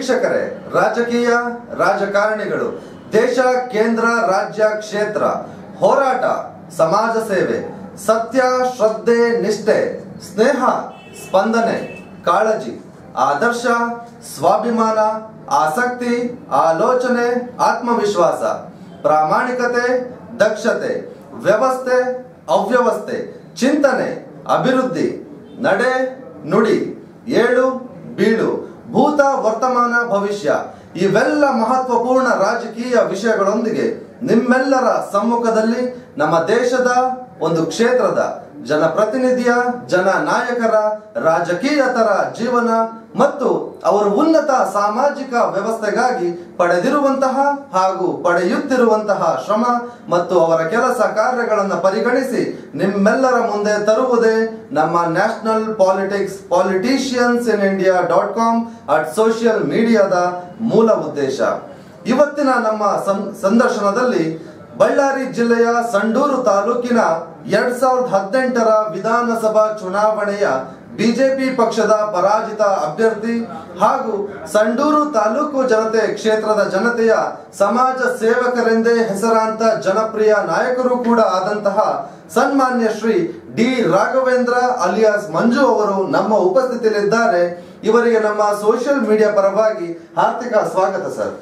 ವೀಕ್ಷಕರೇ ರಾಜಕೀಯ ರಾಜಕಾರಣಿಗಳು ದೇಶ ಕೇಂದ್ರ ರಾಜ್ಯ ಕ್ಷೇತ್ರ ಹೋರಾಟ ಸಮಾಜ ಸೇವೆ ಸತ್ಯ ಶ್ರದ್ಧೆ ನಿಷ್ಠೆ ಸ್ನೇಹ ಸ್ಪಂದನೆ ಕಾಳಜಿ ಆದರ್ಶ ಸ್ವಾಭಿಮಾನ ಆಸಕ್ತಿ ಆಲೋಚನೆ ಆತ್ಮವಿಶ್ವಾಸ ಪ್ರಾಮಾಣಿಕತೆ ದಕ್ಷತೆ ವ್ಯವಸ್ಥೆ ಅವ್ಯವಸ್ಥೆ ಚಿಂತನೆ ಅಭಿವೃದ್ಧಿ ನಡೆ ನುಡಿ ಏಳು ಬೀಳು ಭೂತ ವರ್ತಮಾನ ಭವಿಷ್ಯ ಇವೆಲ್ಲ ಮಹತ್ವಪೂರ್ಣ ರಾಜಕೀಯ ವಿಷಯಗಳೊಂದಿಗೆ ನಿಮ್ಮೆಲ್ಲರ ಸಮ್ಮುಖದಲ್ಲಿ ನಮ್ಮ ದೇಶದ ಒಂದು ಕ್ಷೇತ್ರದ ಜನಪ್ರತಿನಿಧಿಯ ಜನ ನಾಯಕರ ರಾಜಕೀಯತರ ಜೀವನ ಮತ್ತು ಅವರು ಉನ್ನತ ಸಾಮಾಜಿಕ ವ್ಯವಸ್ಥೆಗಾಗಿ ಪಡೆದಿರುವಂತಹ ಹಾಗೂ ಪಡೆಯುತ್ತಿರುವಂತಹ ಶ್ರಮ ಮತ್ತು ಅವರ ಕೆಲಸ ಕಾರ್ಯಗಳನ್ನು ಪರಿಗಣಿಸಿ ನಿಮ್ಮೆಲ್ಲರ ಮುಂದೆ ತರುವುದೇ ನಮ್ಮ national politics politicians in India dot com at social ಮೀಡಿಯಾದ ಮೂಲ ಉದ್ದೇಶ ಇವತ್ತಿನ ನಮ್ಮ ಸಂ- ಸಂದರ್ಶನದಲ್ಲಿ ಬಳ್ಳಾರಿ ಜಿಲ್ಲೆಯ ಸಂಡೂರು ತಾಲೂಕಿನ ಎರಡ್ ಸಾವಿರದ ಹದಿನೆಂಟರ ವಿಧಾನಸಭಾ ಚುನಾವಣೆಯ ಬಿಜೆಪಿ ಪಕ್ಷದ ಪರಾಜಿತ ಅಭ್ಯರ್ಥಿ ಹಾಗೂ ಸಂಡೂರು ತಾಲೂಕು ಜನತೆ ಕ್ಷೇತ್ರದ ಜನತೆಯ ಸಮಾಜ ಸೇವಕರೆಂದೇ ಹೆಸರಾಂತ ಜನಪ್ರಿಯ ನಾಯಕರು ಕೂಡ ಆದಂತಹ ಸನ್ಮಾನ್ಯ ಶ್ರೀ ಡಿ ರಾಘವೇಂದ್ರ ಅಲಿಯಾಸ್ ಮಂಜು ಅವರು ನಮ್ಮ ಉಪಸ್ಥಿತಿಯಲ್ಲಿದ್ದಾರೆ ಇವರಿಗೆ ನಮ್ಮ ಸೋಷಿಯಲ್ ಮೀಡಿಯಾ ಪರವಾಗಿ ಹಾರ್ದಿಕ ಸ್ವಾಗತ ಸರ್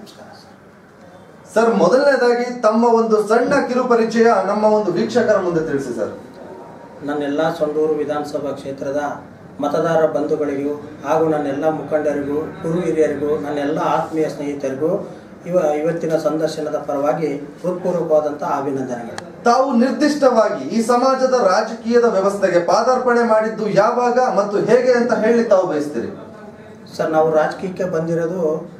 ಸರ್ ಮೊದಲನೇದಾಗಿ ತಮ್ಮ ಒಂದು ಸಣ್ಣ ಕಿರು ಪರಿಚಯ ನಮ್ಮ ಒಂದು ವೀಕ್ಷಕರ ಮುಂದೆ ತಿಳಿಸಿ ಸರ್ ನನ್ನೆಲ್ಲ ಸೊಂಡೂರು ವಿಧಾನಸಭಾ ಕ್ಷೇತ್ರದ ಮತದಾರ ಬಂಧುಗಳಿಗೂ ಹಾಗೂ ನನ್ನೆಲ್ಲ ಮುಖಂಡರಿಗೂ ಗುರು ಹಿರಿಯರಿಗೂ ನನ್ನೆಲ್ಲ ಆತ್ಮೀಯ ಸ್ನೇಹಿತರಿಗೂ ಇವ ಇವತ್ತಿನ ಸಂದರ್ಶನದ ಪರವಾಗಿ ಹೃತ್ಪೂರ್ವಕವಾದಂಥ ಅಭಿನಂದನೆಗಳು ತಾವು ನಿರ್ದಿಷ್ಟವಾಗಿ ಈ ಸಮಾಜದ ರಾಜಕೀಯದ ವ್ಯವಸ್ಥೆಗೆ ಪಾದಾರ್ಪಣೆ ಮಾಡಿದ್ದು ಯಾವಾಗ ಮತ್ತು ಹೇಗೆ ಅಂತ ಹೇಳಿ ತಾವು ಬಯಸ್ತೀರಿ ಸರ್ ನಾವು ರಾಜಕೀಯಕ್ಕೆ ಬಂದಿರೋದು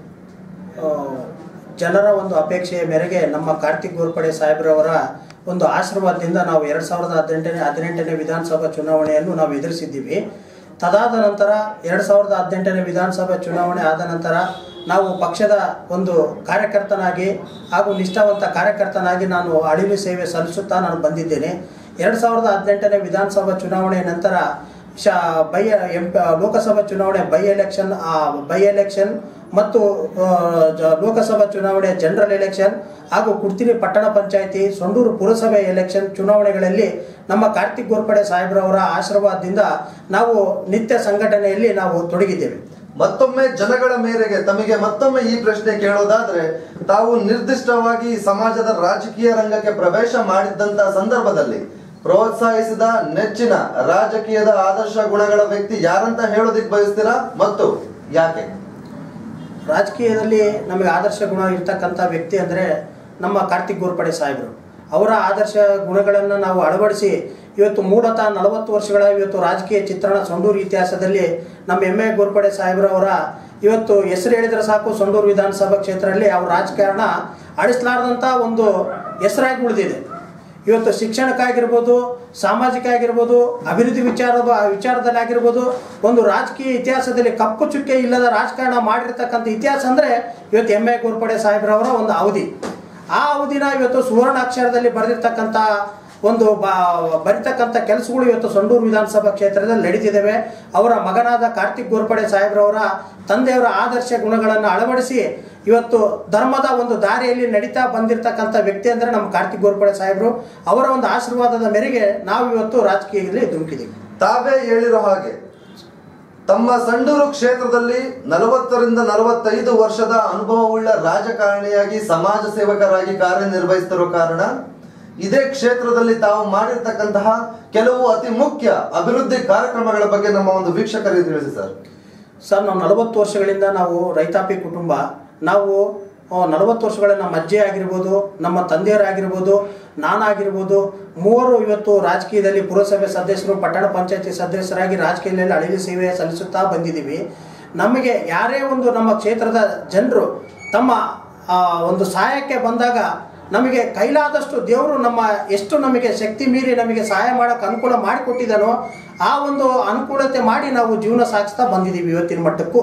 ಆ, ಜನರ ಒಂದು ಅಪೇಕ್ಷೆಯ ಮೇರೆಗೆ ನಮ್ಮ ಕಾರ್ತಿಕ್ ಗೋರ್ಪಡೆ ಸಾಹೇಬ್ರವರ ಒಂದು ಆಶೀರ್ವಾದದಿಂದ ನಾವು ಎರಡು ಸಾವಿರದ ಹದಿನೆಂಟನೇ ಹದಿನೆಂಟನೇ ವಿಧಾನಸಭಾ ಚುನಾವಣೆಯನ್ನು ನಾವು ಎದುರಿಸಿದ್ದೀವಿ ತದಾದ ನಂತರ ಎರಡು ಸಾವಿರದ ಹದಿನೆಂಟನೇ ವಿಧಾನಸಭಾ ಚುನಾವಣೆ ಆದ ನಂತರ ನಾವು ಪಕ್ಷದ ಒಂದು ಕಾರ್ಯಕರ್ತನಾಗಿ ಹಾಗೂ ನಿಷ್ಠಾವಂತ ಕಾರ್ಯಕರ್ತನಾಗಿ ನಾನು ಅಳಿಲು ಸೇವೆ ಸಲ್ಲಿಸುತ್ತಾ ನಾನು ಬಂದಿದ್ದೇನೆ ಎರಡು ಸಾವಿರದ ಹದಿನೆಂಟನೇ ವಿಧಾನಸಭಾ ಚುನಾವಣೆಯ ನಂತರ ಶಾ ಬೈ ಎಂ ಲೋಕಸಭಾ ಚುನಾವಣೆ ಬೈ ಎಲೆಕ್ಷನ್ ಬೈ ಎಲೆಕ್ಷನ್ ಮತ್ತು ಆ, ಜ- ಲೋಕಸಭಾ ಚುನಾವಣೆ ಜನರಲ್ ಎಲೆಕ್ಷನ್ ಹಾಗೂ ಕುಡ್ತಿನಿ ಪಟ್ಟಣ ಪಂಚಾಯಿತಿ ಸೊಂಡೂರು ಪುರಸಭೆ ಎಲೆಕ್ಷನ್ ಚುನಾವಣೆಗಳಲ್ಲಿ ನಮ್ಮ ಕಾರ್ತಿಕ್ ಗೋರ್ಪಡೆ ಸಾಹೇಬ್ರವರ ಆಶೀರ್ವಾದದಿಂದ ನಾವು ನಿತ್ಯ ಸಂಘಟನೆಯಲ್ಲಿ ನಾವು ತೊಡಗಿದ್ದೇವೆ ಮತ್ತೊಮ್ಮೆ ಜನಗಳ ಮೇರೆಗೆ ತಮಗೆ ಮತ್ತೊಮ್ಮೆ ಈ ಪ್ರಶ್ನೆ ಕೇಳೋದಾದ್ರೆ ತಾವು ನಿರ್ದಿಷ್ಟವಾಗಿ ಈ ಸಮಾಜದ ರಾಜಕೀಯ ರಂಗಕ್ಕೆ ಪ್ರವೇಶ ಮಾಡಿದ್ದಂತ ಸಂದರ್ಭದಲ್ಲಿ ಪ್ರೋತ್ಸಾಹಿಸಿದ ನೆಚ್ಚಿನ ರಾಜಕೀಯದ ಆದರ್ಶ ಗುಣಗಳ ವ್ಯಕ್ತಿ ಯಾರಂತ ಹೇಳೋದಿಕ್ ಬಯಸ್ತೀರಾ ಮತ್ತು ಯಾಕೆ ರಾಜಕೀಯದಲ್ಲಿ ನಮಗೆ ಆದರ್ಶ ಗುಣ ಇರ್ತಕ್ಕಂಥ ವ್ಯಕ್ತಿ ಅಂದರೆ ನಮ್ಮ ಕಾರ್ತಿಕ್ ಗೋರ್ಪಡೆ ಸಾಹೇಬರು ಅವರ ಆದರ್ಶ ಗುಣಗಳನ್ನು ನಾವು ಅಳವಡಿಸಿ ಇವತ್ತು ಮೂಲತಃ ನಲವತ್ತು ವರ್ಷಗಳ ಇವತ್ತು ರಾಜಕೀಯ ಚಿತ್ರಣ ಸೊಂಡೂರು ಇತಿಹಾಸದಲ್ಲಿ ನಮ್ಮ ಎಮ್ ಎ ಗೋರ್ಪಡೆ ಸಾಹೇಬ್ರವರ ಇವತ್ತು ಹೆಸರು ಹೇಳಿದ್ರೆ ಸಾಕು ಸೊಂಡೂರು ವಿಧಾನಸಭಾ ಕ್ಷೇತ್ರದಲ್ಲಿ ಅವ್ರ ರಾಜಕಾರಣ ಅಳಿಸಲಾರದಂಥ ಒಂದು ಹೆಸರಾಗಿ ಉಳಿದಿದೆ ಇವತ್ತು ಶಿಕ್ಷಣಕ್ಕಾಗಿರ್ಬೋದು ಸಾಮಾಜಿಕ ಆಗಿರ್ಬೋದು ಅಭಿವೃದ್ಧಿ ವಿಚಾರ ವಿಚಾರದಲ್ಲಿ ಆಗಿರ್ಬೋದು ಒಂದು ರಾಜಕೀಯ ಇತಿಹಾಸದಲ್ಲಿ ಕಪ್ಪು ಚುಕ್ಕೆ ಇಲ್ಲದ ರಾಜಕಾರಣ ಮಾಡಿರ್ತಕ್ಕಂಥ ಇತಿಹಾಸ ಅಂದರೆ ಇವತ್ತು ಎಮ್ ಎ ಗೋರ್ಪಡೆ ಸಾಹೇಬ್ರವರ ಒಂದು ಅವಧಿ ಆ ಅವಧಿನ ಇವತ್ತು ಸುವರ್ಣ ಅಕ್ಷರದಲ್ಲಿ ಬರೆದಿರ್ತಕ್ಕಂಥ ಒಂದು ಬ ಬರಿತಕ್ಕಂಥ ಕೆಲಸಗಳು ಇವತ್ತು ಸೊಂಡೂರು ವಿಧಾನಸಭಾ ಕ್ಷೇತ್ರದಲ್ಲಿ ನಡೀತಿದ್ದಾವೆ ಅವರ ಮಗನಾದ ಕಾರ್ತಿಕ್ ಗೋರ್ಪಡೆ ಸಾಹೇಬ್ರವರ ತಂದೆಯವರ ಆದರ್ಶ ಗುಣಗಳನ್ನು ಅಳವಡಿಸಿ ಇವತ್ತು ಧರ್ಮದ ಒಂದು ದಾರಿಯಲ್ಲಿ ನಡೀತಾ ಬಂದಿರತಕ್ಕಂಥ ವ್ಯಕ್ತಿ ಅಂದರೆ ನಮ್ಮ ಕಾರ್ತಿಕ್ ಗೋರ್ಪಡೆ ಸಾಹೇಬರು ಅವರ ಒಂದು ಆಶೀರ್ವಾದದ ಮೇರೆಗೆ ನಾವು ಇವತ್ತು ರಾಜಕೀಯದಲ್ಲಿ ಧುಮುಕಿದ್ದೀವಿ ತಾವೇ ಹೇಳಿರೋ ಹಾಗೆ ತಮ್ಮ ಸಂಡೂರು ಕ್ಷೇತ್ರದಲ್ಲಿ ನಲವತ್ತರಿಂದ ನಲವತ್ತೈದು ವರ್ಷದ ಅನುಭವವುಳ್ಳ ರಾಜಕಾರಣಿಯಾಗಿ ಸಮಾಜ ಸೇವಕರಾಗಿ ಕಾರ್ಯನಿರ್ವಹಿಸ್ತಿರೋ ಕಾರಣ ಇದೇ ಕ್ಷೇತ್ರದಲ್ಲಿ ತಾವು ಮಾಡಿರ್ತಕ್ಕಂತಹ ಕೆಲವು ಅತಿ ಮುಖ್ಯ ಅಭಿವೃದ್ಧಿ ಕಾರ್ಯಕ್ರಮಗಳ ಬಗ್ಗೆ ನಮ್ಮ ಒಂದು ವೀಕ್ಷಕರಿಗೆ ತಿಳಿಸಿ ಸರ್ ಸರ್ ನಾವು ನಲವತ್ತು ವರ್ಷಗಳಿಂದ ನಾವು ರೈತಾಪಿ ಕುಟುಂಬ ನಾವು ನಲವತ್ತು ವರ್ಷಗಳ ನಮ್ಮ ಅಜ್ಜಿ ಆಗಿರ್ಬೋದು ನಮ್ಮ ತಂದೆಯರಾಗಿರ್ಬೋದು ನಾನಾಗಿರ್ಬೋದು ಮೂವರು ಇವತ್ತು ರಾಜಕೀಯದಲ್ಲಿ ಪುರಸಭೆ ಸದಸ್ಯರು ಪಟ್ಟಣ ಪಂಚಾಯತಿ ಸದಸ್ಯರಾಗಿ ರಾಜಕೀಯದಲ್ಲಿ ಅಳಿಲು ಸೇವೆ ಸಲ್ಲಿಸುತ್ತಾ ಬಂದಿದ್ದೀವಿ ನಮಗೆ ಯಾರೇ ಒಂದು ನಮ್ಮ ಕ್ಷೇತ್ರದ ಜನರು ತಮ್ಮ ಆ, ಒಂದು ಸಹಾಯಕ್ಕೆ ಬಂದಾಗ ನಮಗೆ ಕೈಲಾದಷ್ಟು ದೇವರು ನಮ್ಮ ಎಷ್ಟು ನಮಗೆ ಶಕ್ತಿ ಮೀರಿ ನಮಗೆ ಸಹಾಯ ಮಾಡೋಕ್ಕೆ ಅನುಕೂಲ ಮಾಡಿಕೊಟ್ಟಿದ್ದಾನೋ ಆ ಒಂದು ಅನುಕೂಲತೆ ಮಾಡಿ ನಾವು ಜೀವನ ಸಾಗಿಸ್ತಾ ಬಂದಿದ್ದೀವಿ ಇವತ್ತಿನ ಮಟ್ಟಕ್ಕೂ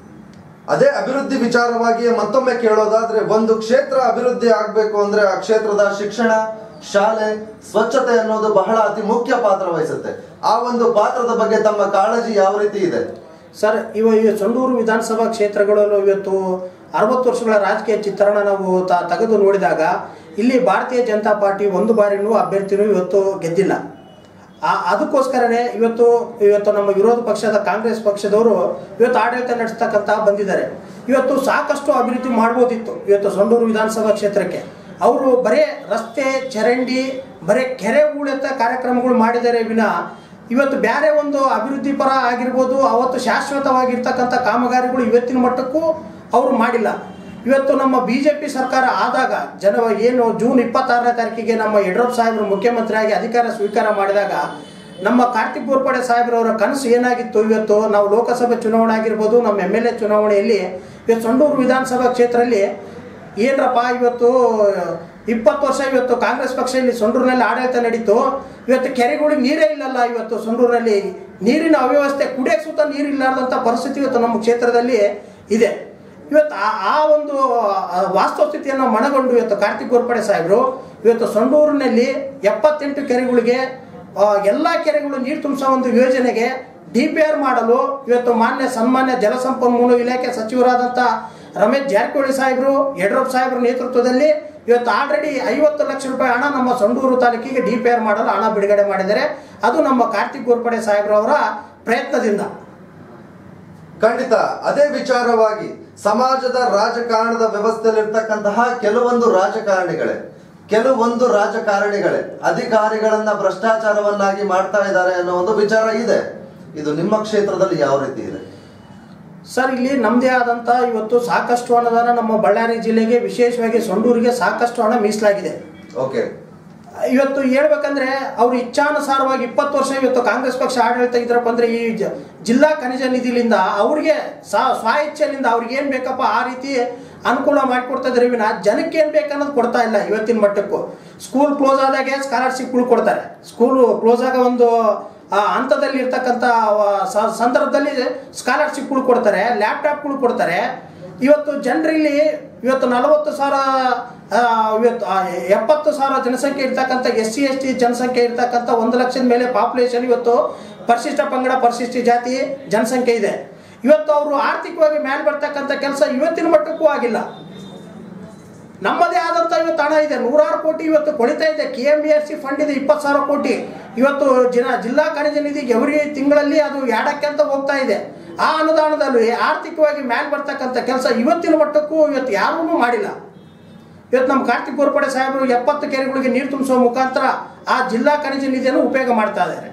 ಅದೇ ಅಭಿವೃದ್ಧಿ ವಿಚಾರವಾಗಿ ಮತ್ತೊಮ್ಮೆ ಕೇಳೋದಾದ್ರೆ ಒಂದು ಕ್ಷೇತ್ರ ಅಭಿವೃದ್ಧಿ ಆಗ್ಬೇಕು ಅಂದ್ರೆ ಆ ಕ್ಷೇತ್ರದ ಶಿಕ್ಷಣ ಶಾಲೆ ಸ್ವಚ್ಛತೆ ಅನ್ನೋದು ಬಹಳ ಅತಿ ಮುಖ್ಯ ಪಾತ್ರ ವಹಿಸುತ್ತೆ ಆ ಒಂದು ಪಾತ್ರದ ಬಗ್ಗೆ ತಮ್ಮ ಕಾಳಜಿ ಯಾವ ರೀತಿ ಇದೆ ಸರ್ ಇವ ಈ ಸಂಡೂರು ವಿಧಾನಸಭಾ ಕ್ಷೇತ್ರಗಳಲ್ಲೂ ಇವತ್ತು ಅರವತ್ತು ವರ್ಷಗಳ ರಾಜಕೀಯ ಚಿತ್ರಣ ನಾವು ತ ತೆಗೆದು ನೋಡಿದಾಗ ಇಲ್ಲಿ ಭಾರತೀಯ ಜನತಾ ಪಾರ್ಟಿ ಒಂದು ಬಾರಿನೂ ಅಭ್ಯರ್ಥಿನೂ ಇವತ್ತು ಗೆದ್ದಿಲ್ಲ ಆ ಅದಕ್ಕೋಸ್ಕರನೇ ಇವತ್ತು ಇವತ್ತು ನಮ್ಮ ವಿರೋಧ ಪಕ್ಷದ ಕಾಂಗ್ರೆಸ್ ಪಕ್ಷದವರು ಇವತ್ತು ಆಡಳಿತ ನಡೆಸ್ತಕ್ಕಂತ ಬಂದಿದ್ದಾರೆ ಇವತ್ತು ಸಾಕಷ್ಟು ಅಭಿವೃದ್ಧಿ ಮಾಡ್ಬೋದಿತ್ತು ಇವತ್ತು ಸಂಡೂರು ವಿಧಾನಸಭಾ ಕ್ಷೇತ್ರಕ್ಕೆ ಅವರು ಬರೇ ರಸ್ತೆ ಚರಂಡಿ ಬರೇ ಕೆರೆ ಹೂಳೆತ್ತ ಕಾರ್ಯಕ್ರಮಗಳು ಮಾಡಿದ್ದಾರೆ ವಿನ ಇವತ್ತು ಬೇರೆ ಒಂದು ಅಭಿವೃದ್ಧಿ ಪರ ಆಗಿರ್ಬೋದು ಅವತ್ತು ಶಾಶ್ವತವಾಗಿರ್ತಕ್ಕಂಥ ಕಾಮಗಾರಿಗಳು ಇವತ್ತಿನ ಮಟ್ಟಕ್ಕೂ ಅವರು ಮಾಡಿಲ್ಲ ಇವತ್ತು ನಮ್ಮ ಬಿ ಜೆ ಪಿ ಸರ್ಕಾರ ಆದಾಗ ಜನ ಏನು ಜೂನ್ ಇಪ್ಪತ್ತಾರನೇ ತಾರೀಕಿಗೆ ನಮ್ಮ ಯಡಿಯೂರಪ್ಪ ಸಾಹೇಬರು ಮುಖ್ಯಮಂತ್ರಿಯಾಗಿ ಅಧಿಕಾರ ಸ್ವೀಕಾರ ಮಾಡಿದಾಗ ನಮ್ಮ ಕಾರ್ತಿಕ್ ಗೋರ್ಪಡೆ ಸಾಹೇಬ್ರವರ ಕನಸು ಏನಾಗಿತ್ತು ಇವತ್ತು ನಾವು ಲೋಕಸಭೆ ಚುನಾವಣೆ ಆಗಿರ್ಬೋದು ನಮ್ಮ ಎಮ್ ಎಲ್ ಎ ಚುನಾವಣೆಯಲ್ಲಿ ಇವತ್ತು ಸಂಡೂರು ವಿಧಾನಸಭಾ ಕ್ಷೇತ್ರದಲ್ಲಿ ಏನರಪ್ಪ ಇವತ್ತು ಇಪ್ಪತ್ತು ವರ್ಷ ಇವತ್ತು ಕಾಂಗ್ರೆಸ್ ಪಕ್ಷ ಇಲ್ಲಿ ಸೊಂಡೂರಿನಲ್ಲಿ ಆಡಳಿತ ನಡೀತು ಇವತ್ತು ಕೆರೆಗಳಿಗೆ ನೀರೇ ಇಲ್ಲಲ್ಲ ಇವತ್ತು ಸೊಂಡೂರಿನಲ್ಲಿ ನೀರಿನ ಅವ್ಯವಸ್ಥೆ ಕುಡಿಯಕ್ಕೆ ಸುತ್ತ ನೀರು ಇಲ್ಲಾರ್ದಂಥ ಪರಿಸ್ಥಿತಿ ಇವತ್ತು ನಮ್ಮ ಕ್ಷೇತ್ರದಲ್ಲಿ ಇದೆ ಇವತ್ತು ಆ ಆ ಒಂದು ಆ, ವಾಸ್ತವಸ್ಥಿತಿಯನ್ನು ಮನಗೊಂಡು ಇವತ್ತು ಕಾರ್ತಿಕ್ ಗೋರ್ಪಡೆ ಸಾಹೇಬರು ಇವತ್ತು ಸೊಂಡೂರಿನಲ್ಲಿ ಎಪ್ಪತ್ತೆಂಟು ಕೆರೆಗಳಿಗೆ ಆ, ಎಲ್ಲ ಕೆರೆಗಳು ನೀರು ತುಂಬಿಸೋ ಒಂದು ಯೋಜನೆಗೆ ಡಿ ಪಿ ಆರ್ ಮಾಡಲು ಇವತ್ತು ಮಾನ್ಯ ಸನ್ಮಾನ್ಯ ಜಲಸಂಪನ್ಮೂಲ ಇಲಾಖೆ ಸಚಿವರಾದಂಥ ರಮೇಶ್ ಜಾರಕಿಹೊಳಿ ಸಾಹೇಬರು ಯಡಿಯೂರಪ್ಪ ಸಾಹೇಬ್ರ ನೇತೃತ್ವದಲ್ಲಿ ಇವತ್ತು ಆಲ್ರೆಡಿ ಐವತ್ತು ಲಕ್ಷ ರೂಪಾಯಿ ಹಣ ನಮ್ಮ ಸಂಡೂರು ತಾಲೂಕಿಗೆ ಡಿ ಪಿ ಆರ್ ಮಾಡಲು ಹಣ ಬಿಡುಗಡೆ ಮಾಡಿದ್ದಾರೆ ಅದು ನಮ್ಮ ಕಾರ್ತಿಕ್ ಗೋರ್ಪಡೆ ಸಾಹೇಬ್ರವರ ಪ್ರಯತ್ನದಿಂದ ಖಂಡಿತ ಅದೇ ವಿಚಾರವಾಗಿ ಸಮಾಜದ ರಾಜಕಾರಣದ ವ್ಯವಸ್ಥೆಯಲ್ಲಿರ್ತಕ್ಕಂತಹ ಕೆಲವೊಂದು ರಾಜಕಾರಣಿಗಳೇ ಕೆಲವೊಂದು ರಾಜಕಾರಣಿಗಳೇ ಅಧಿಕಾರಿಗಳನ್ನ ಭ್ರಷ್ಟಾಚಾರವನ್ನಾಗಿ ಮಾಡ್ತಾ ಇದ್ದಾರೆ ಅನ್ನೋ ಒಂದು ವಿಚಾರ ಇದೆ ಇದು ನಿಮ್ಮ ಕ್ಷೇತ್ರದಲ್ಲಿ ಯಾವ ರೀತಿ ಇದೆ ಸರ್ ಇಲ್ಲಿ ನಮ್ಮದೇ ಆದಂಥ ಇವತ್ತು ಸಾಕಷ್ಟು ಅನುದಾನ ನಮ್ಮ ಬಳ್ಳಾರಿ ಜಿಲ್ಲೆಗೆ ವಿಶೇಷವಾಗಿ ಸಂಡೂರಿಗೆ ಸಾಕಷ್ಟು ಹಣ ಮೀಸಲಾಗಿದೆ ಓಕೆ ಇವತ್ತು ಹೇಳ್ಬೇಕಂದ್ರೆ ಅವ್ರು ಇಚ್ಛಾನುಸಾರವಾಗಿ ಇಪ್ಪತ್ತು ವರ್ಷ ಇವತ್ತು ಕಾಂಗ್ರೆಸ್ ಪಕ್ಷ ಆಡಳಿತ ಇದ್ರಪ್ಪ ಅಂದ್ರೆ ಈ ಜ- ಜಿಲ್ಲಾ ಖನಿಜ ನಿಧಿಲಿಂದ ಅವ್ರಿಗೆ ಸ್ವ ಸ್ವ ಇಚ್ಛೆಯಿಂದ ಅವ್ರಿಗೆ ಏನ್ ಬೇಕಪ್ಪ ಆ ರೀತಿ ಅನುಕೂಲ ಮಾಡಿಕೊಡ್ತಾ ಇದ್ರೆ ವಿನ ಜನಕ್ಕೆ ಏನ್ ಬೇಕನ್ನೋದು ಕೊಡ್ತಾ ಇಲ್ಲ ಇವತ್ತಿನ ಮಟ್ಟಕ್ಕೂ ಸ್ಕೂಲ್ ಕ್ಲೋಸ್ ಆದಾಗೆ ಸ್ಕಾಲರ್ಶಿಪ್ಗಳು ಕೊಡ್ತಾರೆ ಸ್ಕೂಲ್ ಕ್ಲೋಸ್ ಆಗ ಒಂದು ಆ ಹಂತದಲ್ಲಿ ಇರ್ತಕ್ಕಂಥ ಸ- ಸಂದರ್ಭದಲ್ಲಿ ಸ್ಕಾಲರ್ಶಿಪ್ಗಳು ಕೊಡ್ತಾರೆ ಲ್ಯಾಪ್ಟಾಪ್ಗಳು ಕೊಡ್ತಾರೆ ಇವತ್ತು ಜನರಲ್ಲಿ ಇವತ್ತು ನಲವತ್ತು ಸಾವಿರ ಆ, ಇವತ್ತು ಆ, ಎಪ್ಪತ್ತು ಸಾವಿರ ಜನಸಂಖ್ಯೆ ಇರ್ತಕ್ಕಂಥ ಎಸ್ ಸಿ ಎಸ್ ಟಿ ಜನಸಂಖ್ಯೆ ಇರ್ತಕ್ಕಂಥ ಒಂದು ಲಕ್ಷದ ಮೇಲೆ ಪಾಪ್ಯುಲೇಷನ್ ಇವತ್ತು ಪರಿಶಿಷ್ಟ ಪಂಗಡ ಪರಿಶಿಷ್ಟ ಜಾತಿ ಜನಸಂಖ್ಯೆ ಇದೆ ಇವತ್ತು ಅವರು ಆರ್ಥಿಕವಾಗಿ ಮೇಲೆ ಬರ್ತಕ್ಕಂಥ ಕೆಲಸ ಇವತ್ತಿನ ಮಟ್ಟಕ್ಕೂ ಆಗಿಲ್ಲ ನಮ್ಮದೇ ಆದಂಥ ಇವತ್ತು ಹಣ ಇದೆ ನೂರಾರು ಕೋಟಿ ಇವತ್ತು ಕೊಳಿತಾ ಇದೆ K M B S C fund ಇದೆ ಇಪ್ಪತ್ತು ಸಾವಿರ ಕೋಟಿ ಇವತ್ತು ಜಿನ ಜಿಲ್ಲಾ ಖನಿಜ ನಿಧಿಗೆ ಎವ್ರಿ ತಿಂಗಳಲ್ಲಿ ಅದು ಎರಡಕ್ಕೆ ಅಂತ ಹೋಗ್ತಾ ಇದೆ ಆ ಅನುದಾನದಲ್ಲಿ ಆರ್ಥಿಕವಾಗಿ ಮೇಲೆ ಬರ್ತಕ್ಕಂಥ ಕೆಲಸ ಇವತ್ತಿನ ಮಟ್ಟಕ್ಕೂ ಇವತ್ತು ಯಾರೂ ಮಾಡಿಲ್ಲ ಇವತ್ತು ನಮ್ಮ ಕಾರ್ತಿಕ್ ಗೋರ್ಪಡೆ ಸಾಹೇಬರು ಎಪ್ಪತ್ತು ಕೆರೆಗಳಿಗೆ ನೀರು ತುಂಬಿಸುವ ಮುಖಾಂತರ ಆ ಜಿಲ್ಲಾ ಖನಿಜ ನಿಧಿಯನ್ನು ಉಪಯೋಗ ಮಾಡ್ತಾ ಇದ್ದಾರೆ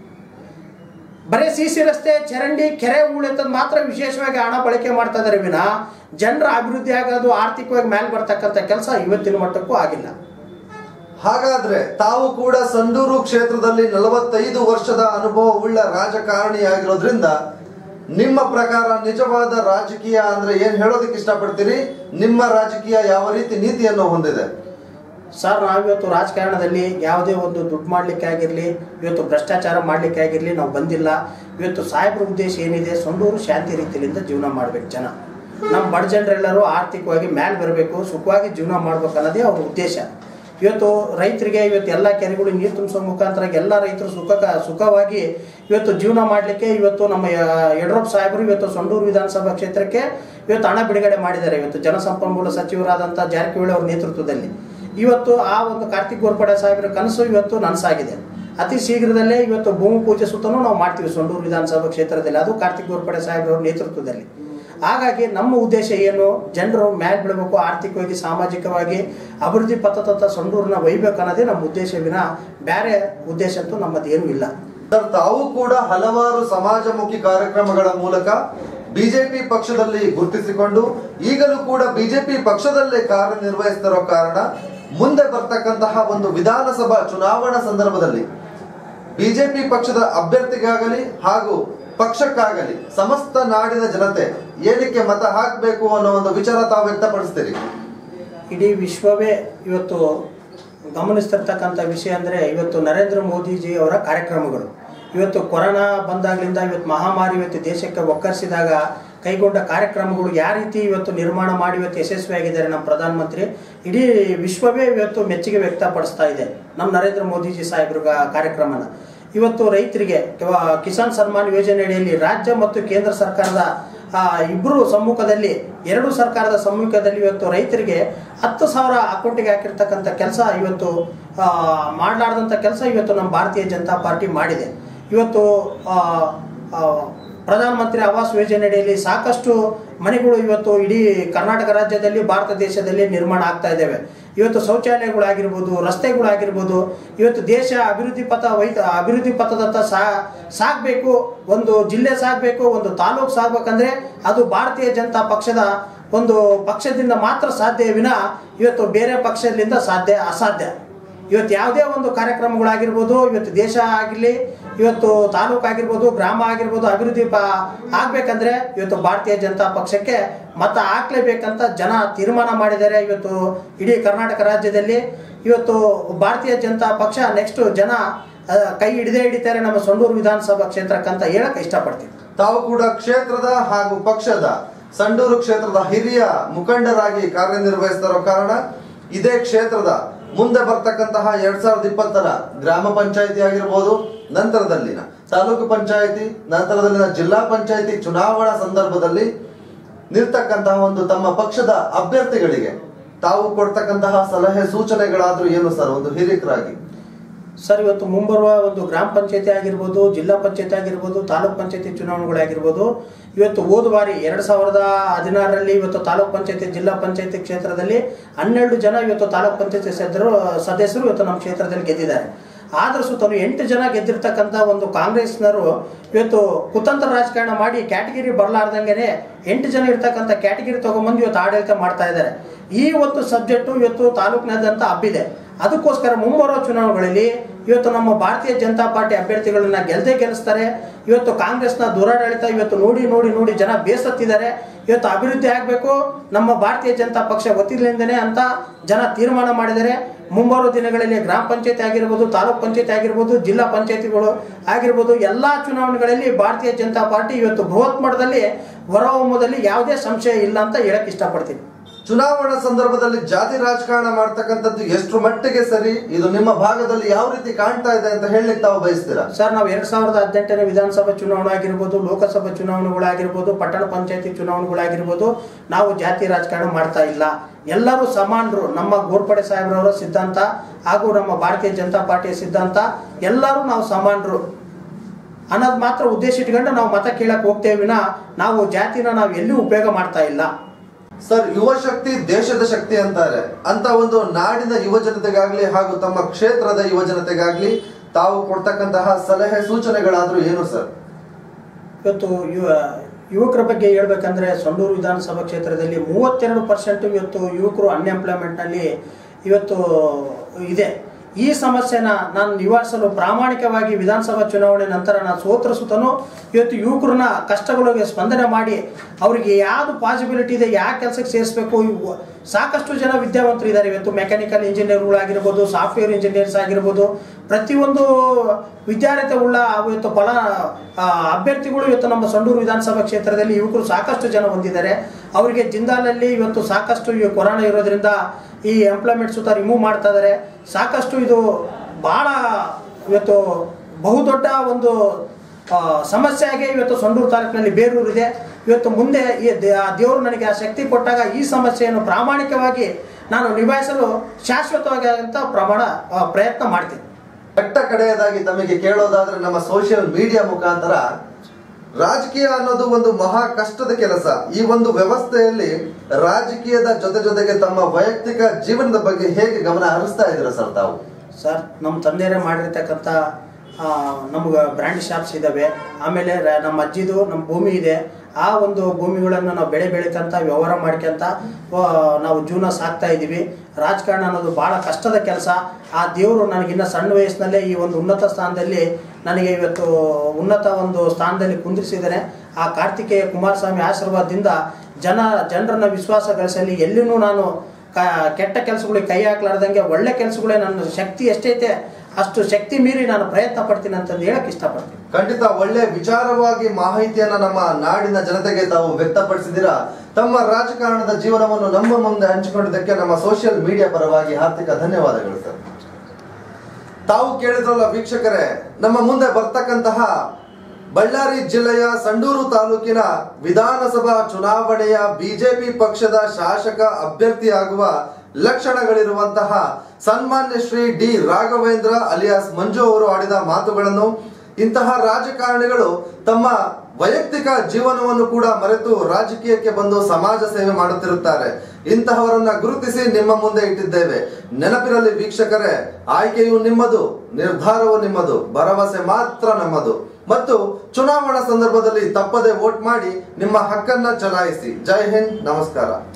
ಬರೀ ಸಿ ಸಿ ರಸ್ತೆ ಚರಂಡಿ ಕೆರೆ ಉಳಿತದ ಮಾತ್ರ ವಿಶೇಷವಾಗಿ ಹಣ ಬಳಕೆ ಮಾಡ್ತಾ ಇದ್ದಾರೆ ವಿನ ಜನರ ಅಭಿವೃದ್ಧಿ ಆಗೋದು ಆರ್ಥಿಕವಾಗಿ ಮೇಲೆ ಬರ್ತಕ್ಕಂಥ ಕೆಲಸ ಇವತ್ತಿನ ಮಟ್ಟಕ್ಕೂ ಆಗಿಲ್ಲ ಹಾಗಾದ್ರೆ ತಾವು ಕೂಡ ಸಂಡೂರು ಕ್ಷೇತ್ರದಲ್ಲಿ ನಲವತ್ತೈದು ವರ್ಷದ ಅನುಭವವುಳ್ಳ ರಾಜಕಾರಣಿಯಾಗಿರೋದ್ರಿಂದ ನಿಮ್ಮ ಪ್ರಕಾರ ನಿಜವಾದ ರಾಜಕೀಯ ಅಂದ್ರೆ ಏನ್ ಹೇಳೋದಕ್ಕೆ ಇಷ್ಟಪಡ್ತೀರಿ ನಿಮ್ಮ ರಾಜಕೀಯ ಯಾವ ರೀತಿ ನೀತಿಯನ್ನು ಹೊಂದಿದೆ ಸರ್ ನಾವಿವತ್ತು ರಾಜಕಾರಣದಲ್ಲಿ ಯಾವುದೇ ಒಂದು ದುಡ್ಡು ಮಾಡಲಿಕ್ಕೆ ಆಗಿರಲಿ ಇವತ್ತು ಭ್ರಷ್ಟಾಚಾರ ಮಾಡಲಿಕ್ಕೆ ಆಗಿರಲಿ ನಾವು ಬಂದಿಲ್ಲ ಇವತ್ತು ಸಾಹೇಬ್ರ ಉದ್ದೇಶ ಏನಿದೆ ಸೊಂಡೂರು ಶಾಂತಿ ರೀತಿಯಿಂದ ಜೀವನ ಮಾಡ್ಬೇಕು ಜನ ನಮ್ಮ ಬಡ ಜನರೆಲ್ಲರೂ ಆರ್ಥಿಕವಾಗಿ ಮೇಲೆ ಬರಬೇಕು ಸುಖವಾಗಿ ಜೀವನ ಮಾಡ್ಬೇಕು ಅನ್ನೋದೇ ಅವ್ರ ಉದ್ದೇಶ ಇವತ್ತು ರೈತರಿಗೆ ಇವತ್ತು ಎಲ್ಲ ಕೆರೆಗಳು ನೀರು ತುಂಬಿಸೋ ಮುಖಾಂತರ ಎಲ್ಲ ರೈತರು ಸುಖ ಸುಖವಾಗಿ ಇವತ್ತು ಜೀವನ ಮಾಡಲಿಕ್ಕೆ ಇವತ್ತು ನಮ್ಮ ಯ- ಯಡಿಯೂರಪ್ಪ ಸಾಹೇಬರು ಇವತ್ತು ಸೊಂಡೂರು ವಿಧಾನಸಭಾ ಕ್ಷೇತ್ರಕ್ಕೆ ಇವತ್ತು ಹಣ ಬಿಡುಗಡೆ ಮಾಡಿದ್ದಾರೆ ಇವತ್ತು ಜಲಸಂಪನ್ಮೂಲ ಸಚಿವರಾದಂಥ ಜಾರಕಿಹೊಳಿ ಅವರ ನೇತೃತ್ವದಲ್ಲಿ ಇವತ್ತು ಆ ಒಂದು ಕಾರ್ತಿಕ್ ಗೋರ್ಪಡೆ ಸಾಹೇಬರ ಕನಸು ಇವತ್ತು ನನಸಾಗಿದೆ ಅತಿ ಶೀಘ್ರದಲ್ಲೇ ಇವತ್ತು ಭೂಮಿ ಪೂಜೆ ಸುತ್ತನೂ ನಾವು ಮಾಡ್ತೀವಿ ಸೊಂಡೂರು ವಿಧಾನಸಭಾ ಕ್ಷೇತ್ರದಲ್ಲಿ ಅದು ಕಾರ್ತಿಕ್ ಗೋರ್ಪಡೆ ಸಾಹೇಬ್ರವ್ರ ನೇತೃತ್ವದಲ್ಲಿ ಹಾಗಾಗಿ ನಮ್ಮ ಉದ್ದೇಶ ಏನು ಜನರು ಮ್ಯಾಲ್ ಬೀಳಬೇಕು ಆರ್ಥಿಕವಾಗಿ ಸಾಮಾಜಿಕವಾಗಿ ಅಭಿವೃದ್ಧಿ ಪಥದತ್ತ ಸೊಂಡೂರನ್ನ ಒಯ್ಬೇಕು ಅನ್ನೋದೇ ನಮ್ಮ ಉದ್ದೇಶ ವಿನ ಬೇರೆ ಉದ್ದೇಶ ಅಂತೂ ನಮ್ಮದು ಏನೂ ಇಲ್ಲ ಸರ್ ತಾವು ಕೂಡ ಹಲವಾರು ಸಮಾಜಮುಖಿ ಕಾರ್ಯಕ್ರಮಗಳ ಮೂಲಕ ಬಿಜೆಪಿ ಪಕ್ಷದಲ್ಲಿ ಗುರುತಿಸಿಕೊಂಡು ಈಗಲೂ ಕೂಡ ಬಿಜೆಪಿ ಪಕ್ಷದಲ್ಲೇ ಕಾರ್ಯನಿರ್ವಹಿಸ್ತಿರೋ ಕಾರಣ ಮುಂದೆ ಬರ್ತಕ್ಕಂತಹ ಒಂದು ವಿಧಾನಸಭಾ ಚುನಾವಣಾ ಸಂದರ್ಭದಲ್ಲಿ ಬಿಜೆಪಿ ಪಕ್ಷದ ಅಭ್ಯರ್ಥಿಗಾಗಲಿ ಹಾಗೂ ಪಕ್ಷಕ್ಕಾಗಲಿ ಸಮಸ್ತ ನಾಡಿನ ಜನತೆ ಏನಕ್ಕೆ ಮತ ಹಾಕಬೇಕು ಅನ್ನೋ ಒಂದು ವಿಚಾರ ತಾವು ವ್ಯಕ್ತಪಡಿಸ್ತೀರಿ ಇಡೀ ವಿಶ್ವವೇ ಇವತ್ತು ಗಮನಿಸ್ತಿರ್ತಕ್ಕಂಥ ವಿಷಯ ಅಂದರೆ ಇವತ್ತು ನರೇಂದ್ರ ಮೋದಿಜಿ ಅವರ ಕಾರ್ಯಕ್ರಮಗಳು ಇವತ್ತು ಕೊರೋನಾ ಬಂದಾಗಲಿಂದ ಇವತ್ತು ಮಹಾಮಾರಿ ಇವತ್ತು ದೇಶಕ್ಕೆ ಒಕ್ಕರಿಸಿದಾಗ ಕೈಗೊಂಡ ಕಾರ್ಯಕ್ರಮಗಳು ಯಾವ ರೀತಿ ಇವತ್ತು ನಿರ್ಮಾಣ ಮಾಡಿ ಇವತ್ತು ಯಶಸ್ವಿಯಾಗಿದ್ದಾರೆ ನಮ್ಮ ಪ್ರಧಾನಮಂತ್ರಿ ಇಡೀ ವಿಶ್ವವೇ ಇವತ್ತು ಮೆಚ್ಚುಗೆ ವ್ಯಕ್ತಪಡಿಸ್ತಾ ಇದೆ ನಮ್ಮ ನರೇಂದ್ರ ಮೋದಿಜಿ ಸಾಹೇಬ್ರ ಗ- ಕಾರ್ಯಕ್ರಮನ ಇವತ್ತು ರೈತರಿಗೆ ಕಿವ- ಕಿಸಾನ್ ಸನ್ಮಾನ್ ಯೋಜನೆ ಅಡಿಯಲ್ಲಿ ರಾಜ್ಯ ಮತ್ತು ಕೇಂದ್ರ ಸರ್ಕಾರದ ಆ, ಇಬ್ಬರು ಸಮ್ಮುಖದಲ್ಲಿ ಎರಡು ಸರ್ಕಾರದ ಸಮ್ಮುಖದಲ್ಲಿ ಇವತ್ತು ರೈತರಿಗೆ ಹತ್ತು ಸಾವಿರ ಅಕೌಂಟಿಗೆ ಹಾಕಿರ್ತಕ್ಕಂಥ ಕೆಲಸ ಇವತ್ತು ಆ, ಮಾಡಲಾರ್ದಂಥ ಕೆಲಸ ಇವತ್ತು ನಮ್ಮ ಭಾರತೀಯ ಜನತಾ ಪಾರ್ಟಿ ಮಾಡಿದೆ ಇವತ್ತು ಆ, ಆ, ಪ್ರಧಾನಮಂತ್ರಿ ಆವಾಸ್ ಯೋಜನೆ ಅಡಿಯಲ್ಲಿ ಸಾಕಷ್ಟು ಮನೆಗಳು ಇವತ್ತು ಇಡೀ ಕರ್ನಾಟಕ ರಾಜ್ಯದಲ್ಲಿ ಭಾರತ ದೇಶದಲ್ಲಿ ನಿರ್ಮಾಣ ಆಗ್ತಾ ಇದ್ದಾವೆ ಇವತ್ತು ಶೌಚಾಲಯಗಳಾಗಿರ್ಬೋದು ರಸ್ತೆಗಳಾಗಿರ್ಬೋದು ಇವತ್ತು ದೇಶ ಅಭಿವೃದ್ಧಿ ಪಥ ವೈತ ಅಭಿವೃದ್ಧಿ ಪಥದತ್ತ ಸಾ ಸಾಗಬೇಕು ಒಂದು ಜಿಲ್ಲೆ ಸಾಗಬೇಕು ಒಂದು ತಾಲೂಕು ಸಾಗಬೇಕಂದ್ರೆ ಅದು ಭಾರತೀಯ ಜನತಾ ಪಕ್ಷದ ಒಂದು ಪಕ್ಷದಿಂದ ಮಾತ್ರ ಸಾಧ್ಯ ವಿನ ಇವತ್ತು ಬೇರೆ ಪಕ್ಷದಿಂದ ಸಾಧ್ಯ ಅಸಾಧ್ಯ ಇವತ್ತು ಯಾವುದೇ ಒಂದು ಕಾರ್ಯಕ್ರಮಗಳಾಗಿರ್ಬೋದು ಇವತ್ತು ದೇಶ ಆಗಿರಲಿ ಇವತ್ತು ತಾಲೂಕು ಆಗಿರ್ಬೋದು ಗ್ರಾಮ ಆಗಿರ್ಬೋದು ಅಭಿವೃದ್ಧಿ ಪ ಆಗ್ಬೇಕಂದ್ರೆ ಇವತ್ತು ಭಾರತೀಯ ಜನತಾ ಪಕ್ಷಕ್ಕೆ ಮತ ಹಾಕ್ಲೇಬೇಕಂತ ಜನ ತೀರ್ಮಾನ ಮಾಡಿದ್ದಾರೆ ಇವತ್ತು ಇಡೀ ಕರ್ನಾಟಕ ರಾಜ್ಯದಲ್ಲಿ ಇವತ್ತು ಭಾರತೀಯ ಜನತಾ ಪಕ್ಷ ನೆಕ್ಸ್ಟ್ ಜನ ಆ, ಕೈ ಹಿಡಿದೇ ಹಿಡಿತಾರೆ ನಮ್ಮ ಸೊಂಡೂರು ವಿಧಾನಸಭಾ ಕ್ಷೇತ್ರಕ್ಕಂತ ಹೇಳಕ್ ಇಷ್ಟಪಡ್ತೀನಿ ತಾವು ಕೂಡ ಕ್ಷೇತ್ರದ ಹಾಗೂ ಪಕ್ಷದ ಸಂಡೂರು ಕ್ಷೇತ್ರದ ಹಿರಿಯ ಮುಖಂಡರಾಗಿ ಕಾರ್ಯನಿರ್ವಹಿಸ್ತಿರೋ ಕಾರಣ ಇದೇ ಕ್ಷೇತ್ರದ ಮುಂದೆ ಬರ್ತಕ್ಕಂತಹ ಎರಡ್ ಸಾವಿರದ ಇಪ್ಪತ್ತರ ಗ್ರಾಮ ಪಂಚಾಯತಿ ಆಗಿರ್ಬೋದು ನಂತರದಲ್ಲಿನ ತಾಲೂಕು ಪಂಚಾಯತಿ ನಂತರದಲ್ಲಿನ ಜಿಲ್ಲಾ ಪಂಚಾಯತಿ ಚುನಾವಣಾ ಸಂದರ್ಭದಲ್ಲಿ ನಿಲ್ತಕ್ಕಂತಹ ಒಂದು ತಮ್ಮ ಪಕ್ಷದ ಅಭ್ಯರ್ಥಿಗಳಿಗೆ ತಾವು ಕೊಡ್ತಕ್ಕಂತಹ ಸಲಹೆ ಸೂಚನೆಗಳಾದ್ರೂ ಏನು ಸರ್ ಒಂದು ಹಿರಿಕರಾಗಿ ಸರ್ ಇವತ್ತು ಮುಂಬರುವ ಒಂದು ಗ್ರಾಮ ಪಂಚಾಯತಿ ಆಗಿರ್ಬೋದು ಜಿಲ್ಲಾ ಪಂಚಾಯತಿ ಆಗಿರ್ಬೋದು ತಾಲೂಕ್ ಪಂಚಾಯತಿ ಚುನಾವಣೆಗಳಾಗಿರ್ಬೋದು ಇವತ್ತು ಹೋದ ಬಾರಿ ಎರಡು ಸಾವಿರದ ಹದಿನಾರರಲ್ಲಿ ಇವತ್ತು ತಾಲೂಕ್ ಪಂಚಾಯತಿ ಜಿಲ್ಲಾ ಪಂಚಾಯತಿ ಕ್ಷೇತ್ರದಲ್ಲಿ ಹನ್ನೆರಡು ಜನ ಇವತ್ತು ತಾಲೂಕ್ ಪಂಚಾಯತಿ ಸದಸ್ಯರು ಸದಸ್ಯರು ಇವತ್ತು ನಮ್ಮ ಕ್ಷೇತ್ರದಲ್ಲಿ ಗೆದ್ದಿದ್ದಾರೆ ಆದ್ರೂ ಸುತ್ತಲೂ ಎಂಟು ಜನ ಗೆದ್ದಿರ್ತಕ್ಕಂಥ ಒಂದು ಕಾಂಗ್ರೆಸ್ನವರು ಇವತ್ತು ಕುತಂತ್ರ ರಾಜಕಾರಣ ಮಾಡಿ ಕ್ಯಾಟಗಿರಿ ಬರಲಾರ್ದಂಗೆನೆ ಎಂಟು ಜನ ಇರ್ತಕ್ಕಂಥ ಕ್ಯಾಟಗಿರಿ ತಗೊಂಬಂದು ಇವತ್ತು ಆಡಳಿತ ಮಾಡ್ತಾ ಇದ್ದಾರೆ ಈ ಒಂದು ಸಬ್ಜೆಕ್ಟು ಇವತ್ತು ತಾಲೂಕಿನಾದ್ಯಂತ ಹಬ್ಬಿದೆ ಅದಕ್ಕೋಸ್ಕರ ಮುಂಬರುವ ಚುನಾವಣೆಗಳಲ್ಲಿ ಇವತ್ತು ನಮ್ಮ ಭಾರತೀಯ ಜನತಾ ಪಾರ್ಟಿ ಅಭ್ಯರ್ಥಿಗಳನ್ನ ಗೆಲ್ದೇ ಗೆಲ್ಲಿಸ್ತಾರೆ ಇವತ್ತು ಕಾಂಗ್ರೆಸ್ನ ದುರಾಡಳಿತ ಇವತ್ತು ನೋಡಿ ನೋಡಿ ನೋಡಿ ಜನ ಬೇಸತ್ತಿದ್ದಾರೆ ಇವತ್ತು ಅಭಿವೃದ್ಧಿ ಆಗಬೇಕು ನಮ್ಮ ಭಾರತೀಯ ಜನತಾ ಪಕ್ಷ ಒತ್ತಿಲಿಂದನೇ ಅಂತ ಜನ ತೀರ್ಮಾನ ಮಾಡಿದ್ದಾರೆ ಮುಂಬರುವ ದಿನಗಳಲ್ಲಿ ಗ್ರಾಮ ಪಂಚಾಯತಿ ಆಗಿರ್ಬೋದು ತಾಲೂಕ್ ಪಂಚಾಯತಿ ಆಗಿರ್ಬೋದು ಜಿಲ್ಲಾ ಪಂಚಾಯತಿಗಳು ಆಗಿರ್ಬೋದು ಎಲ್ಲಾ ಚುನಾವಣೆಗಳಲ್ಲಿ ಭಾರತೀಯ ಜನತಾ ಪಾರ್ಟಿ ಇವತ್ತು ಬೃಹತ್ ಮಟ್ಟದಲ್ಲಿ ಹೊರಹೊಮ್ಮದಲ್ಲಿ ಯಾವುದೇ ಸಂಶಯ ಇಲ್ಲ ಅಂತ ಹೇಳಕ್ ಇಷ್ಟಪಡ್ತೀನಿ ಚುನಾವಣಾ ಸಂದರ್ಭದಲ್ಲಿ ಜಾತಿ ರಾಜಕಾರಣ ಮಾಡ್ತಕ್ಕಂಥದ್ದು ಎಷ್ಟು ಮಟ್ಟಿಗೆ ಸರಿ ಇದು ನಿಮ್ಮ ಭಾಗದಲ್ಲಿ ಯಾವ ರೀತಿ ಕಾಣ್ತಾ ಇದೆ ಅಂತ ಹೇಳಲಿಕ್ಕೆ ತಾವು ಬಯಸ್ತೀರಾ ಸರ್ ನಾವು ಎರಡ್ ಸಾವಿರದ ಹದಿನೆಂಟನೇ ವಿಧಾನಸಭಾ ಚುನಾವಣೆ ಆಗಿರ್ಬೋದು ಲೋಕಸಭಾ ಚುನಾವಣೆಗಳಾಗಿರ್ಬೋದು ಪಟ್ಟಣ ಪಂಚಾಯತಿ ಚುನಾವಣೆಗಳಾಗಿರ್ಬೋದು ನಾವು ಜಾತಿ ರಾಜಕಾರಣ ಮಾಡ್ತಾ ಇಲ್ಲ ಎಲ್ಲರೂ ಸಮಾನರು ನಮ್ಮ ಗೋರ್ಪಡೆ ಸಾಹೇಬ್ರವರ ಸಿದ್ಧಾಂತ ಹಾಗೂ ನಮ್ಮ ಭಾರತೀಯ ಜನತಾ ಪಾರ್ಟಿಯ ಸಿದ್ಧಾಂತ ಎಲ್ಲರೂ ನಾವು ಸಮಾನರು ಅನ್ನೋದು ಮಾತ್ರ ಉದ್ದೇಶ ಇಟ್ಕೊಂಡು ನಾವು ಮತ ಕೇಳಕ್ ಹೋಗ್ತೇವೆ ವಿನ ನಾವು ಜಾತಿನ ನಾವು ಎಲ್ಲೂ ಉಪಯೋಗ ಮಾಡ್ತಾ ಇಲ್ಲ ಸರ್ ಯುವ ಶಕ್ತಿ ದೇಶದ ಶಕ್ತಿ ಅಂತಾರೆ ಅಂತ ಒಂದು ನಾಡಿನ ಯುವ ಜನತೆಗಾಗ್ಲಿ ಹಾಗೂ ತಮ್ಮ ಕ್ಷೇತ್ರದ ಯುವ ಜನತೆಗಾಗ್ಲಿ ತಾವು ಕೊಡ್ತಕ್ಕಂತಹ ಸಲಹೆ ಸೂಚನೆಗಳಾದ್ರೂ ಏನು ಸರ್ ಇವತ್ತು ಯುವ ಯುವಕರ ಬಗ್ಗೆ ಹೇಳ್ಬೇಕಂದ್ರೆ ಸೊಂಡೂರು ವಿಧಾನಸಭಾ ಕ್ಷೇತ್ರದಲ್ಲಿ ಮೂವತ್ತೆರಡು ಪರ್ಸೆಂಟ್ ಇವತ್ತು ಯುವಕರು ಅನ್ಎಂಪ್ಲಾಯ್ಮೆಂಟ್ನಲ್ಲಿ ಇವತ್ತು ಇದೆ ಈ ಸಮಸ್ಯೆನ ನಾನು ನಿವಾರಿಸಲು ಪ್ರಾಮಾಣಿಕವಾಗಿ ವಿಧಾನಸಭಾ ಚುನಾವಣೆ ನಂತರ ನಾನು ಸೋತ್ರ ಸುತ್ತನು ಇವತ್ತು ಯುವಕರನ್ನ ಕಷ್ಟಗಳಿಗೆ ಸ್ಪಂದನೆ ಮಾಡಿ ಅವರಿಗೆ ಯಾವುದು ಪಾಸಿಬಿಲಿಟಿ ಇದೆ ಯಾವ ಕೆಲಸಕ್ಕೆ ಸೇರಿಸಬೇಕು ಸಾಕಷ್ಟು ಜನ ವಿದ್ಯಾವಂತರು ಇದ್ದಾರೆ ಇವತ್ತು ಮೆಕ್ಯಾನಿಕಲ್ ಇಂಜಿನಿಯರ್ಗಳಾಗಿರ್ಬೋದು ಸಾಫ್ಟ್ವೇರ್ ಇಂಜಿನಿಯರ್ಸ್ ಆಗಿರ್ಬೋದು ಪ್ರತಿಯೊಂದು ವಿದ್ಯಾರ್ಥಿ ಉಳ್ಳ ಇವತ್ತು ಫಲ ಆ, ಅಭ್ಯರ್ಥಿಗಳು ಇವತ್ತು ನಮ್ಮ ಸಂಡೂರು ವಿಧಾನಸಭಾ ಕ್ಷೇತ್ರದಲ್ಲಿ ಯುವಕರು ಸಾಕಷ್ಟು ಜನ ಹೊಂದಿದ್ದಾರೆ ಅವರಿಗೆ ಜಿಂದಾಲಲ್ಲಿ ಇವತ್ತು ಸಾಕಷ್ಟು ಈ ಕೊರೋನಾ ಇರೋದ್ರಿಂದ ಈ ಎಂಪ್ಲಾಯ್ಮೆಂಟ್ ಸುತ್ತ ರಿಮೂವ್ ಮಾಡ್ತಾ ಇದ್ದಾರೆ ಸಾಕಷ್ಟು ಇದು ಬಹಳ ಇವತ್ತು ಬಹುದೊಡ್ಡ ಒಂದು ಆ, ಸಮಸ್ಯೆಯಾಗಿ ಇವತ್ತು ಸಂಡೂರು ತಾಲೂಕಿನಲ್ಲಿ ಬೇರೂರು ಇದೆ ಇವತ್ತು ಮುಂದೆ ಈ ದೇ- ಆ ದೇವರು ನನಗೆ ಆ ಶಕ್ತಿ ಕೊಟ್ಟಾಗ ಈ ಸಮಸ್ಯೆಯನ್ನು ಪ್ರಾಮಾಣಿಕವಾಗಿ ನಾನು ನಿಭಾಯಿಸಲು ಶಾಶ್ವತವಾಗಿ ಅಂತ ಪ್ರಮಾಣ ಆ, ಪ್ರಯತ್ನ ಮಾಡ್ತೀನಿ ಕಟ್ಟ ಕಡೆಯದಾಗಿ ತಮಗೆ ಕೇಳೋದಾದ್ರೆ ನಮ್ಮ ಸೋಷಿಯಲ್ ಮೀಡಿಯಾ ಮುಖಾಂತರ ರಾಜಕೀಯ ಅನ್ನೋದು ಒಂದು ಮಹಾ ಕಷ್ಟದ ಕೆಲಸ ಈ ಒಂದು ವ್ಯವಸ್ಥೆಯಲ್ಲಿ ರಾಜಕೀಯದ ಜೊತೆ ಜೊತೆಗೆ ತಮ್ಮ ವೈಯಕ್ತಿಕ ಜೀವನದ ಬಗ್ಗೆ ಹೇಗೆ ಗಮನ ಹರಿಸ್ತಾ ಇದ್ದೀರಾ ಸರ್ ತಾವು ಸರ್ ನಮ್ಮ ತಂದೆಯರೇ ಮಾಡಿರ್ತಕ್ಕಂಥ ನಮ್ಗೆ ಬ್ರ್ಯಾಂಡ್ ಶಾಪ್ಸ್ ಇದ್ದಾವೆ ಆಮೇಲೆ ರ- ನಮ್ಮ ಅಜ್ಜಿದು ನಮ್ಮ ಭೂಮಿ ಇದೆ ಆ ಒಂದು ಭೂಮಿಗಳನ್ನು ನಾವು ಬೆಳೆ ಬೆಳಿಕಂತ ವ್ಯವಹಾರ ಮಾಡ್ಕೊಂತ ಆ, ನಾವು ಜೀವನ ಸಾಕ್ತಾ ಇದ್ದೀವಿ ರಾಜಕಾರಣ ಅನ್ನೋದು ಭಾಳ ಕಷ್ಟದ ಕೆಲಸ ಆ ದೇವರು ನನಗಿನ್ನ ಸಣ್ಣ ವಯಸ್ಸಿನಲ್ಲೇ ಈ ಒಂದು ಉನ್ನತ ಸ್ಥಾನದಲ್ಲಿ ನನಗೆ ಇವತ್ತು ಉನ್ನತ ಒಂದು ಸ್ಥಾನದಲ್ಲಿ ಕುಂದಿರಿಸಿದ್ದಾರೆ ಆ ಕಾರ್ತಿಕೇಯ ಕುಮಾರಸ್ವಾಮಿ ಆಶೀರ್ವಾದದಿಂದ ಜನ ಜನರನ್ನ ವಿಶ್ವಾಸ ಗಳಿಸಲಿ ಎಲ್ಲಿನೂ ನಾನು ಕ- ಕೆಟ್ಟ ಕೆಲಸಗಳಿಗೆ ಕೈ ಹಾಕ್ಲಾರ್ದಂಗೆ ಒಳ್ಳೆ ಕೆಲಸಗಳೇ ನನ್ನ ಶಕ್ತಿ ಎಷ್ಟೈತೆ ಅಷ್ಟು ಶಕ್ತಿ ಮೀರಿ ನಾನು ಪ್ರಯತ್ನ ಪಡ್ತೀನಿ ಅಂತಂದು ಹೇಳಕ್ ಇಷ್ಟಪಡ್ತೀನಿ ಖಂಡಿತ ಒಳ್ಳೆ ವಿಚಾರವಾಗಿ ಮಾಹಿತಿಯನ್ನ ನಮ್ಮ ನಾಡಿನ ಜನತೆಗೆ ತಾವು ವ್ಯಕ್ತಪಡಿಸಿದ್ದೀರಾ ತಮ್ಮ ರಾಜಕಾರಣದ ಜೀವನವನ್ನು ನಮ್ಮ ಮುಂದೆ ಹಂಚಿಕೊಂಡಿದ್ದಕ್ಕೆ ನಮ್ಮ ಸೋಷಿಯಲ್ ಮೀಡಿಯಾ ಪರವಾಗಿ ಹಾರ್ದಿಕ ಧನ್ಯವಾದಗಳು ಸರ್ ತಾವು ಕೇಳಿದ್ರಲ್ಲ ವೀಕ್ಷಕರೇ ನಮ್ಮ ಮುಂದೆ ಬರ್ತಕ್ಕಂತಹ ಬಳ್ಳಾರಿ ಜಿಲ್ಲೆಯ ಸಂಡೂರು ತಾಲೂಕಿನ ವಿಧಾನಸಭಾ ಚುನಾವಣೆಯ ಬಿಜೆಪಿ ಪಕ್ಷದ ಶಾಸಕ ಅಭ್ಯರ್ಥಿಯಾಗುವ ಲಕ್ಷಣಗಳಿರುವಂತಹ ಸನ್ಮಾನ್ಯ ಶ್ರೀ ಡಿ ರಾಘವೇಂದ್ರ ಅಲಿಯಾಸ್ ಮಂಜು ಅವರು ಆಡಿದ ಮಾತುಗಳನ್ನು ಇಂತಹ ರಾಜಕಾರಣಿಗಳು ತಮ್ಮ ವೈಯಕ್ತಿಕ ಜೀವನವನ್ನು ಕೂಡ ಮರೆತು ರಾಜಕೀಯಕ್ಕೆ ಬಂದು ಸಮಾಜ ಸೇವೆ ಮಾಡುತ್ತಿರುತ್ತಾರೆ ಇಂತಹವರನ್ನ ಗುರುತಿಸಿ ನಿಮ್ಮ ಮುಂದೆ ಇಟ್ಟಿದ್ದೇವೆ ನೆನಪಿರಲಿ ವೀಕ್ಷಕರೇ ಆಯ್ಕೆಯು ನಿಮ್ಮದು ನಿರ್ಧಾರವು ನಿಮ್ಮದು ಭರವಸೆ ಮಾತ್ರ ನಮ್ಮದು ಮತ್ತು ಚುನಾವಣಾ ಸಂದರ್ಭದಲ್ಲಿ ತಪ್ಪದೆ ವೋಟ್ ಮಾಡಿ ನಿಮ್ಮ ಹಕ್ಕನ್ನ ಚಲಾಯಿಸಿ ಜೈ ಹಿಂದ್ ನಮಸ್ಕಾರ